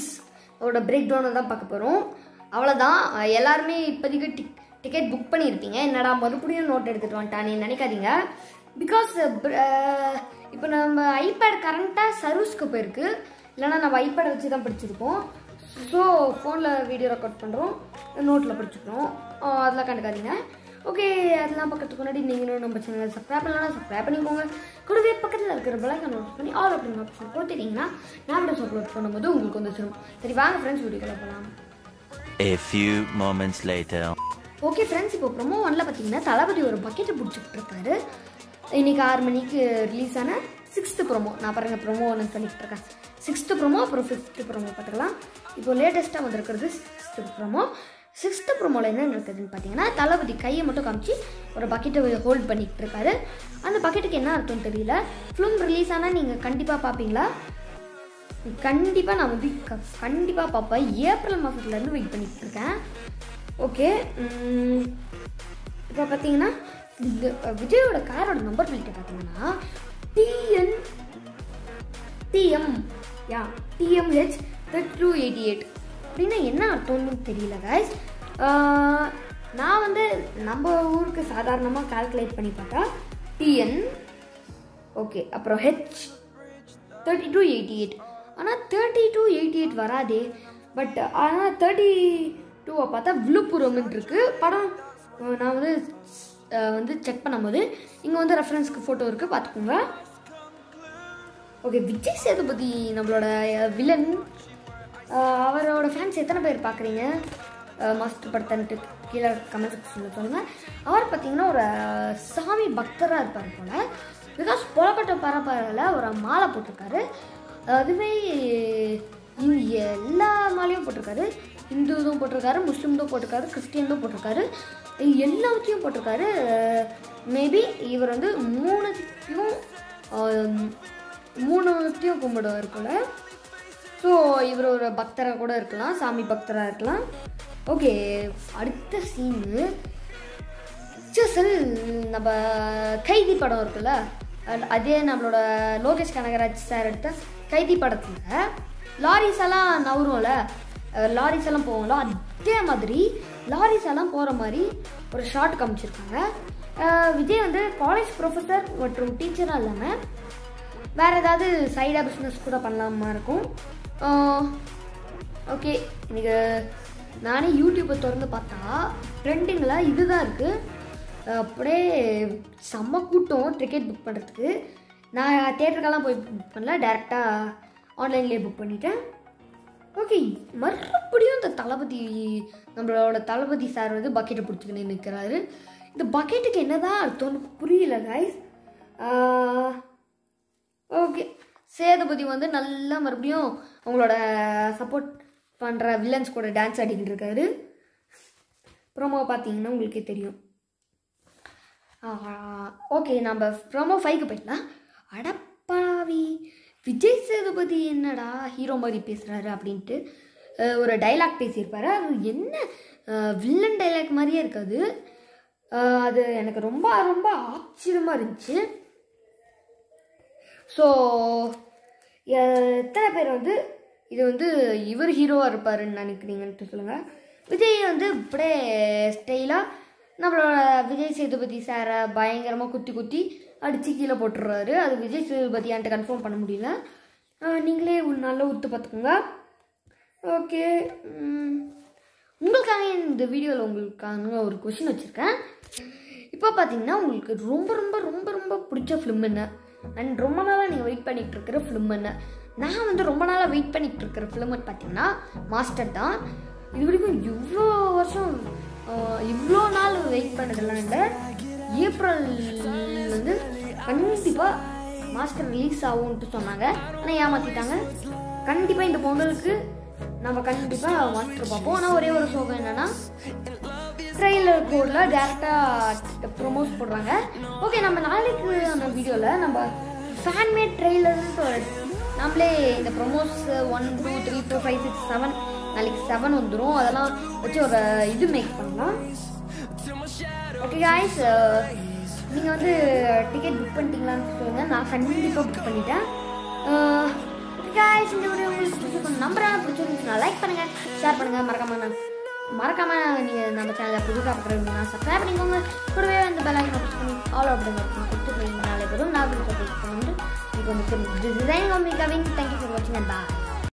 Six ஓட break டவுனை தான் பார்க்க போகிறோம் அவ்வளோதான் எல்லாருமே இப்போதைக்கு டிக் டிக்கெட் புக் பண்ணியிருப்பீங்க என்னடா மறுபடியும் நோட் எடுத்துகிட்டு வந்துட்டானே நினைக்காதீங்க பிகாஸ் இப்போ நம்ம ஐபேட் கரண்ட்டாக சர்வீஸ்க்கு போயிருக்கு இல்லைன்னா நம்ம ஐபேடை வச்சு தான் படிச்சிருக்கோம் ஸோ ஃபோனில் வீடியோ ரெக்கார்ட் பண்ணுறோம் நோட்டில் படிச்சுக்கிறோம் ஆஹ் அதெல்லாம் கண்டுக்காதீங்க ஓகே அதெல்லாம் பக்கத்துக்கு முன்னாடி நீங்களும் நம்ம சேனல் சப்ஸ்கிரைப் பண்ணலாம் சப்ஸ்கிரைப் பண்ணிக்கோங்க கூடவே பக்கத்தில் இருக்கிற பெல்லைக்கன் நோட் பண்ணி ஆல் அப்படின்னு ஆப்ஷன் கொடுத்துட்டீங்கன்னா நான் வீடியோஸ் அப்லோட் பண்ணும்போது உங்களுக்கு வந்து சேரும் சரி வாங்க ஃப்ரெண்ட்ஸ் வீடியோக்குள்ள போகலாம் A few moments later. Okay friends இப்போ ப்ரோமோ ஒன்ல பார்த்தீங்கன்னா தளபதி ஒரு பக்கெட்டை பிடிச்சிட்டு இருக்காரு இன்னைக்கு ஆறு மணிக்கு ரிலீஸ் ஆன சிக்ஸ்த்து ப்ரோமோ நான் பாருங்க ப்ரோமோ ஒன்று பண்ணிட்டு இருக்கேன் சிக்ஸ்த்து ப்ரோமோ அப்புறம் ஃபிஃப்த்து ப்ரோமோ பார்த்துக்கலாம் இப்போ லேட்டஸ்ட்டாக வந்திருக்கிறது சிக்ஸ்த்து ப்ரோமோ சிக்ஸ்த்து ப்ரோமோவில் என்ன நடக்குதுன்னு பார்த்தீங்கன்னா தளபதி கையை மட்டும் காமிச்சு ஒரு பக்கெட்டை ஹோல்ட் பண்ணிட்டு இருக்காரு அந்த பக்கெட்டுக்கு என்ன அர்த்தம்னு தெரியல ஃபிலிம் ரிலீஸ் ஆனால் நீங்கள் கண்டிப்பாக பார்ப்பீங்களா கண்டிப்பாக நான் வந்து க- கண்டிப்பாக பார்ப்பேன் ஏப்ரல் மாதத்துலேருந்து வெயிட் பண்ணிட்டு இருக்கேன் ஓகே இப்போ பார்த்தீங்கன்னா இந்த விஜயோட காரோட நம்பர் பிளேட்டை பார்த்தீங்கன்னா டிஎன் டிஎம் யா TMH thirty two eighty eight அப்படின்னா என்ன அர்த்தம்னு தெரியல கைஸ் நான் வந்து நம்ம ஊருக்கு சாதாரணமாக கால்குலேட் பண்ணி பார்த்தா டிஎன் ஓகே அப்புறம் H thirty two eighty eight ஆனால் தேர்ட்டி டூ எயிட்டி எயிட் வராதே பட் ஆனால் தேர்ட்டி டூவை பார்த்தா விழுப்புரம்னு இருக்கு படம் அஹ், நான் வந்து அஹ், வந்து செக் பண்ணும்போது இங்கே வந்து ரெஃபரன்ஸ்க்கு ஃபோட்டோ இருக்குது பார்த்துக்கோங்க ஓகே விஜய் சேதுபதி நம்மளோட வில்லன் அவரோட ஃபேன்ஸ் எத்தனை பேர் பார்க்குறீங்க மாஸ்டர் படத்தன்ட்டு கீழே கமெண்ட் செக்ஷனில் சொல்லுங்கள் அவர் பார்த்தீங்கன்னா ஒரு அஹ், சாமி பக்தராக இருப்பார் போல் பிகாஸ் புலப்பட்ட பரப்பரில் ஒரு மாலை போட்டிருக்காரு அதுவே இங்க எல்லா மாலையும் போட்டிருக்காரு இந்து இதுவும் போட்டிருக்காரு முஸ்லீம் தான் போட்டிருக்காரு கிறிஸ்டியன் தான் போட்டிருக்காரு எல்லாத்தையும் போட்டிருக்காரு மேபி இவர் வந்து மூணுத்தையும் ஆஹ், மூணுத்தையும் கும்பிடுவார் போல ஸோ இவர் ஒரு பக்தராக கூட இருக்கலாம் சாமி பக்தராக இருக்கலாம் ஓகே அடுத்த சீனு செல் நம்ம கைதி படம் இருக்குல்ல அது- அதே நம்மளோட லோகேஷ் கனகராஜ் சார் எடுத்த கைதி படத்தில் லாரிஸ் எல்லாம் நவரும்ல அஹ் லாரிஸ் எல்லாம் போவோம்ல அதே மாதிரி லாரிஸ் எல்லாம் போகிற மாதிரி ஒரு ஷார்ட் காமிச்சிருக்காங்க அஹ் விஜய் வந்து காலேஜ் ப்ரொஃபஸர் மற்றும் டீச்சராக இல்லாமல் வேறு ஏதாவது சைடாக பிஸ்னஸ் கூட பண்ணலாமா இருக்கும் ஓகே எனக்கு நானே யூடியூப்பை திறந்து பார்த்தா ட்ரெண்டிங்கில் இதுதான் இருக்குது அப்படியே செம்ம கூட்டம் டிக்கெட் புக் பண்ணுறதுக்கு நான் தேட்டருக்கெல்லாம் போய் புக் பண்ணல டேரெக்டாக ஆன்லைன்லேயே புக் பண்ணிட்டேன் ஓகே மறுபடியும் இந்த தளபதி நம்மளோட தளபதி சார் வந்து பக்கெட்டை பிடிச்சிக்கின்னு நிற்கிறாரு இந்த பக்கெட்டுக்கு என்னதான் அர்த்தம்னு புரியல கைஸ் ஓகே சேதுபதி வந்து நல்லா மறுபடியும் அவங்களோட சப்போர்ட் பண்ணுற வில்லன்ஸ் கூட டான்ஸ் ஆடிக்கிட்டு இருக்காரு ப்ரோமோ பார்த்தீங்கன்னா உங்களுக்கே தெரியும் ஓகே நம்ம ப்ரோமோ ஃபைவ்க்கு போயிடலாம் அடப்பாவி விஜய் சேதுபதி என்னடா ஹீரோ மாதிரி பேசுகிறாரு அப்படின்ட்டு அஹ், ஒரு டைலாக் பேசியிருப்பாரு அது என்ன வில்லன் டைலாக் மாதிரியே இருக்காது அஹ், அது எனக்கு ரொம்ப ரொம்ப ஆச்சரியமாக இருந்துச்சு ஸோ எத்தனை பேர் வந்து இது வந்து இவர் ஹீரோவாக இருப்பாருன்னு நினைக்கிறீங்கன்ட்டு சொல்லுங்கள் விஜய் வந்து இப்படியே ஸ்டைலாக நம்மளோட விஜய் சேதுபதி சாரை பயங்கரமாக குத்தி குத்தி அடித்து கீழே போட்டுடுறாரு அது விஜய் சேதுபதியான்ட்டு கன்ஃபார்ம் பண்ண முடியல ஆஹ் நீங்களே ஒரு நல்ல உத்து பார்த்துக்கோங்க ஓகே உங்களுக்காக இந்த வீடியோவில் உங்களுக்காக ஒரு கொஷின் வச்சுருக்கேன் இப்போ பார்த்தீங்கன்னா உங்களுக்கு ரொம்ப ரொம்ப ரொம்ப ரொம்ப பிடிச்ச ஃபிலிம் என்ன அண்ட் ரொம்ப நாளாக நீங்கள் வெயிட் பண்ணிட்டு இருக்கிற ஃபிலிம் என்ன நான் வந்து ரொம்ப நாளாக வெயிட் பண்ணிட்டு இருக்கிற ஃபிலிம் பார்த்தீங்கன்னா மாஸ்டர் தான் இது வரைக்கும் இவ்வளோ வருஷம் ஆஹ், இவ்வளோ நாள் வெயிட் பண்ணதெல்லாம் இல்லை ஏப்ரல் வந்து கண்டிப்பாக மாஸ்டர் ரிலீஸ் ஆகும்ன்ட்டு சொன்னாங்க ஆனால் ஏமாற்றிட்டாங்க கண்டிப்பாக இந்த பொங்கலுக்கு நம்ம கண்டிப்பாக மாஸ்டர் பார்ப்போம் ஆனால் ஒரே ஒரு சோகம் என்னன்னா ட்ரெய்லர் கோடில் டேரெக்டாக ப்ரொமோட் போடுறாங்க ஓகே நம்ம நாளைக்கு அந்த வீடியோவில் நம்ம ஃபேன்மேட் ட்ரெய்லர்ன்ட்டு ஒரு நம்மளே இந்த promos one two three four five six seven நாளைக்கு செவன் வந்துடும் அதெல்லாம் வச்சு ஒரு இது மேக் பண்ணலாம் ஓகே காய்ஸ் நீங்கள் வந்து டிக்கெட் புக் பண்ணிட்டீங்களான்னு சொல்லுங்கள் நான் கண்டிப்பாக புக் பண்ணிட்டேன் காய்ஸ் இந்த வீடியோ உங்களுக்கு பிடிச்சிருக்கும் நம்புறேன் பிடிச்சிருந்துச்சுன்னா லைக் பண்ணுங்க ஷேர் பண்ணுங்க மறக்காம நான் மறக்காம நீங்க நம்ம சேனலை புதுசாக பார்க்குறீங்கன்னா சப்ஸ்கிரைப் பண்ணிக்கோங்க கூடவே அந்த பெல் ஐக்கனை ப்ரெஸ் பண்ணி ஆல் அப்படிங்க கொடுத்து போய் நாளை வரும் நான் உங்களுக்கு வந்து இப்போ வந்து டிசைன் கம்மி கவிங் தேங்க்யூ ஃபார் வாட்சிங் அண்ட் பாய்